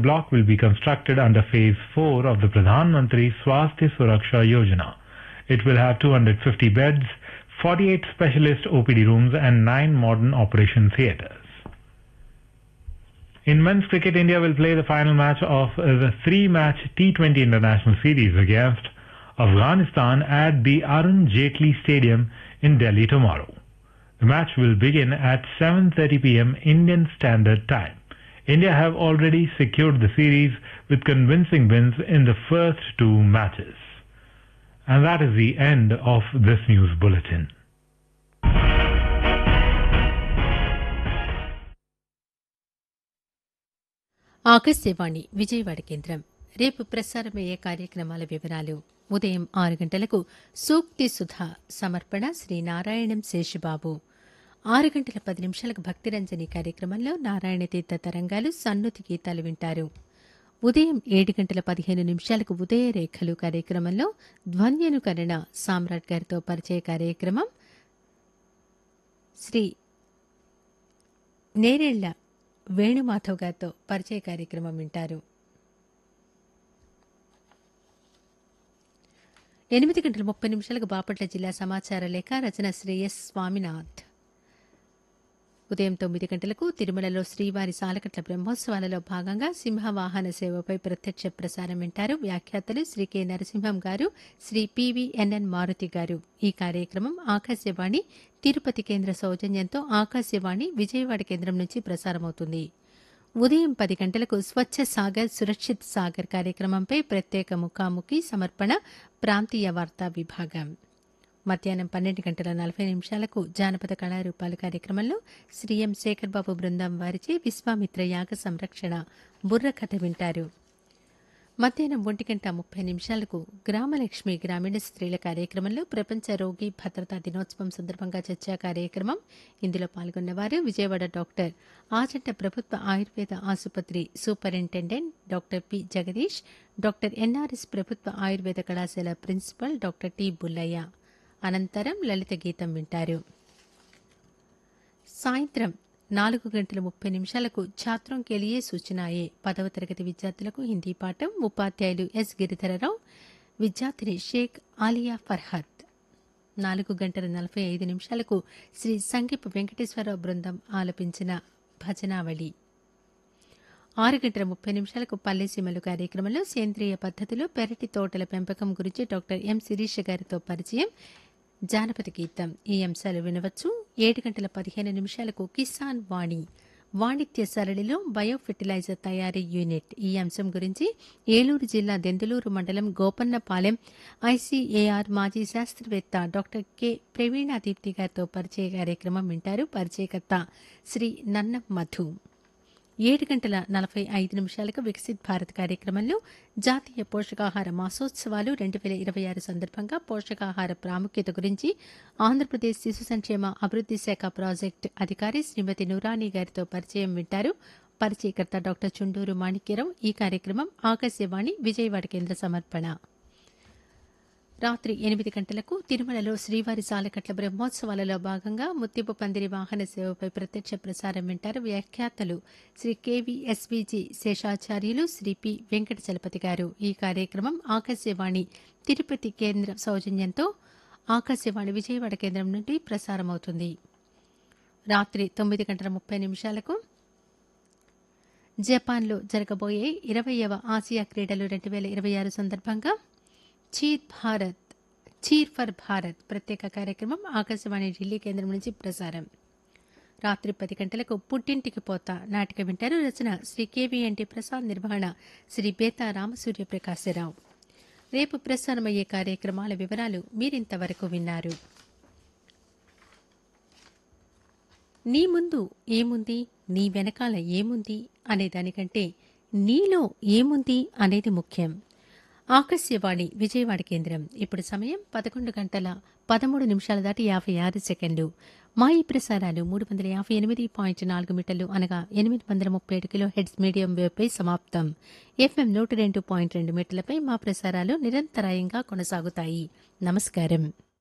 block will be constructed under phase 4 of the Pradhan Mantri Swasthya Suraksha Yojana. It will have 250 beds, 48 specialist OPD rooms and 9 modern operation theatres. In men's cricket, India will play the final match of the three-match T20 international series against Afghanistan at the Arun Jaitley Stadium in Delhi tomorrow. The match will begin at 7:30 p.m. Indian Standard Time. India have already secured the series with convincing wins in the first two matches. And that is the end of this news bulletin. Akashvani Vijayawada కేంద్రం రేపు ప్రసారమయ్యే కార్యక్రమాల వివరాలు ఉదయం ఆరు గంటలకు సూక్తి సుధా సమర్పణ శ్రీ నారాయణం శేషబాబు ఆరు గంటల పది నిమిషాలకు భక్తిరంజని కార్యక్రమంలో నారాయణ తీర్థ తరంగాలు సన్నుతి గీతాలు వింటారు ఉదయం ఏడు గంటల పదిహేను నిమిషాలకు ఉదయ రేఖలు కార్యక్రమంలో ధ్వన్యనుకరణ సామ్రాట్ గారితో పరిచయ కార్యక్రమం శ్రీ నేరేళ్ల వేణుమాధవ్ గారితో పరిచయ కార్యక్రమం వింటారు ఎనిమిది గంటల ముప్పై నిమిషాలకు బాపట్ల జిల్లా సమాచార లేఖ రచన శ్రీ ఎస్ స్వామినాథ్ ఉదయం తొమ్మిది గంటలకు తిరుమలలో శ్రీవారి సాలకట్ల బ్రహ్మోత్సవాలలో భాగంగా సింహవాహన సేవపై ప్రత్యక్ష ప్రసారం వింటారు వ్యాఖ్యాతలు శ్రీ కె నరసింహం గారు శ్రీ పివిఎన్ఎన్ మారుతి గారు ఈ కార్యక్రమం ఆకాశవాణి తిరుపతి కేంద్ర సౌజన్యంతో ఆకాశవాణి విజయవాడ కేంద్రం నుంచి ప్రసారమవుతుంది ఉదయం పది గంటలకు స్వచ్ఛ సాగర్ సురక్షిత్ సాగర్ కార్యక్రమంపై ప్రత్యేక ముఖాముఖి సమర్పణ ప్రాంతీయ వార్తా విభాగం మధ్యాహ్నం పన్నెండు గంటల నలభై నిమిషాలకు జానపద కళారూపాల కార్యక్రమంలో శ్రీ ఎం శేఖర్ బాబు బృందం వారిచే విశ్వామిత్ర యాగ సంరక్షణ బుర్ర కథ వింటారు మధ్యాహ్నం ఒంటి గంట ముప్పై నిమిషాలకు గ్రామలక్ష్మి గ్రామీణ స్త్రీల కార్యక్రమంలో ప్రపంచ రోగి భద్రతా దినోత్సవం సందర్భంగా చర్చా కార్యక్రమం ఇందులో పాల్గొన్నవారు విజయవాడ డాక్టర్ ఆచంట ప్రభుత్వ ఆయుర్వేద ఆసుపత్రి superintendent doctor P Jagadish doctor N R S ప్రభుత్వ ఆయుర్వేద కళాశాల ప్రిన్సిపల్ డాక్టర్ టి బుల్లయ్య అనంతరం లలిత గీతం వింటారు సాయంత్రం నాలుగు గంటల ముప్పై నిమిషాలకు ఛాత్రం కెలియే సూచనాయే పదవ తరగతి విద్యార్థులకు హిందీ పాఠం ఉపాధ్యాయులు ఎస్ గిరిధరరావు విద్యార్థిని షేక్ ఆలియా ఫర్హత్ నాలుగు గంటల నలభై ఐదు నిమిషాలకు శ్రీ సంగీప్ వెంకటేశ్వరరావు బృందం ఆలపించిన భజనావళి ఆరు గంటల ముప్పై నిమిషాలకు పల్లెసీమలు కార్యక్రమంలో సేంద్రియ పద్ధతిలో పెరటి తోటల పెంపకం గురించి డాక్టర్ ఎం శిరీష గారితో పరిచయం జానపద గీతం ఈ అంశాలు వినవచ్చు ఏడు గంటల పదిహేను నిమిషాలకు కిసాన్ వాణి వాణిజ్య సరళిలో బయో ఫెర్టిలైజర్ తయారీ యూనిట్ ఈ అంశం గురించి ఏలూరు జిల్లా దెందులూరు మండలం గోపన్నపాలెం ఐసీఏఆర్ మాజీ శాస్త్రవేత్త డాక్టర్ కె ప్రవీణాదీప్తి గారితో పరిచయ కార్యక్రమం వింటారు పరిచయకర్త శ్రీ నన్నం మధు ఏడు గంటల నలభై ఐదు నిమిషాలకు వికసిత్ భారత్ కార్యక్రమంలో జాతీయ పోషకాహార మాసోత్సవాలు రెండు వేల ఇరవై ఆరు సందర్భంగా పోషకాహార ప్రాముఖ్యత గురించి ఆంధ్రప్రదేశ్ శిశు సంక్షేమ అభివృద్ది శాఖ ప్రాజెక్టు అధికారి శ్రీమతి నూరానీ గారితో పరిచయం వింటారు పరిచయకర్త డాక్టర్ చుండూరు మాణిక్యరావు ఈ కార్యక్రమం ఆకాశవాణి విజయవాడ కేంద్ర సమర్పణ రాత్రి ఎనిమిది గంటలకు తిరుమలలో శ్రీవారి సాలకట్ల బ్రహ్మోత్సవాలలో భాగంగా ముత్యపు పందిరి వాహన సేవపై ప్రత్యక్ష ప్రసారం వింటారు వ్యాఖ్యాతలు శ్రీ కేవీఎస్వీజీ శేషాచార్యులు శ్రీ పి వెంకట చలపతి గారు ఈ కార్యక్రమం ఆకాశవాణి తిరుపతి కేంద్ర సౌజన్యంతో ఆకాశవాణి విజయవాడ కేంద్రం నుండి ప్రసారమవుతుంది రాత్రి తొమ్మిది గంటల ముప్పై నిమిషాలకు జపాన్లో జరగబోయే ఇరవయవ ఆసియా క్రీడలు రెండు వేల ఇరవై ఆరు సందర్భంగా cheer Bharat cheer for Bharat ప్రత్యేక కార్యక్రమం ఆకాశవాణి ఢిల్లీ కేంద్రం నుంచి ప్రసారం రాత్రి పది గంటలకు పుట్టింటికి పోతా నాటిక వింటారు రచన శ్రీ కేవీఎన్టీ ప్రసాద్ నిర్వహణ శ్రీ బేతా రామసూర్య ప్రకాశరావు రేపు ప్రసారమయ్యే కార్యక్రమాల వివరాలు మీరింతవరకు విన్నారు నీ ముందు ఏముంది నీ వెనకాల ఏముంది అనే దానికంటే నీలో ఏముంది అనేది ముఖ్యం ఆకాశవాణి విజయవాడ కేంద్రం ఇప్పుడు సమయం పదకొండు గంటల పదమూడు నిమిషాల దాటి యాభై ఆరు సెకండ్లు మా ఈ ప్రసారాలు మూడు వందల యాభై ఎనిమిది పాయింట్ నాలుగు మీటర్లు అనగా ఎనిమిది వందల ముప్పై ఏడు కిలో హెడ్స్ మీడియం వేవ్పై సమాప్తం ఎఫ్ఎం నూట రెండు పాయింట్ రెండు మీటర్లపై మా ప్రసారాలు నిరంతరాయంగా కొనసాగుతాయి నమస్కారం